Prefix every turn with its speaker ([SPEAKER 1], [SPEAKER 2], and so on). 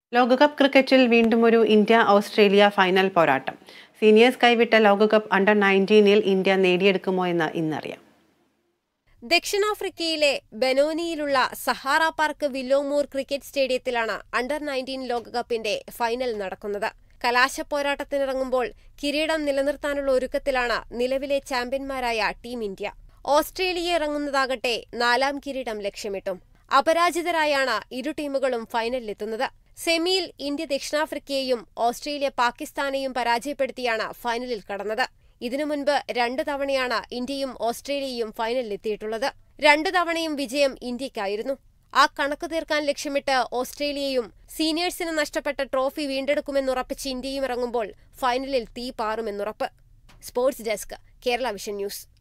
[SPEAKER 1] ലോകകപ്പ് ക്രിക്കറ്റിൽ വീണ്ടും ഒരു ഇന്ത്യ ഓസ്ട്രേലിയ ഫൈനൽ പോരാട്ടം സീനിയേഴ്സ് കൈവിട്ട ലോകകപ്പ് അണ്ടർ നയൻറ്റീനിൽ ഇന്ത്യ നേടിയെടുക്കുമോ എന്ന് ഇന്നറിയാം
[SPEAKER 2] ദക്ഷിണാഫ്രിക്കയിലെ ബെനോനിയിലുള്ള സഹാറ പാർക്ക് വില്ലോമൂർ ക്രിക്കറ്റ് സ്റ്റേഡിയത്തിലാണ് അണ്ടർ നയൻറ്റീൻ ലോകകപ്പിന്റെ ഫൈനൽ നടക്കുന്നത് കലാശപ്പോരാട്ടത്തിനിറങ്ങുമ്പോൾ കിരീടം നിലനിർത്താനുള്ള ഒരുക്കത്തിലാണ് നിലവിലെ ചാമ്പ്യന്മാരായ ടീം ഇന്ത്യ ഓസ്ട്രേലിയ ഇറങ്ങുന്നതാകട്ടെ നാലാം കിരീടം ലക്ഷ്യമിട്ടും അപരാജിതരായാണ് ഇരു ടീമുകളും ഫൈനലിലെത്തുന്നത് സെമിയിൽ ഇന്ത്യ ദക്ഷിണാഫ്രിക്കയെയും ഓസ്ട്രേലിയ പാകിസ്ഥാനെയും പരാജയപ്പെടുത്തിയാണ് ഫൈനലിൽ കടന്നത് ഇതിനു മുൻപ് രണ്ട് തവണയാണ് ഇന്ത്യയും ഓസ്ട്രേലിയയും ഫൈനലിലെത്തിയിട്ടുള്ളത് രണ്ടു തവണയും വിജയം ഇന്ത്യയ്ക്കായിരുന്നു ആ കണക്ക് തീർക്കാൻ ലക്ഷ്യമിട്ട് ഓസ്ട്രേലിയയും സീനിയേഴ്സിന് നഷ്ടപ്പെട്ട ട്രോഫി വീണ്ടെടുക്കുമെന്നുറപ്പിച്ച് ഇന്ത്യയും ഇറങ്ങുമ്പോൾ ഫൈനലിൽ തീ പാറുമെന്നുറപ്പ് sports desk Kerala vision news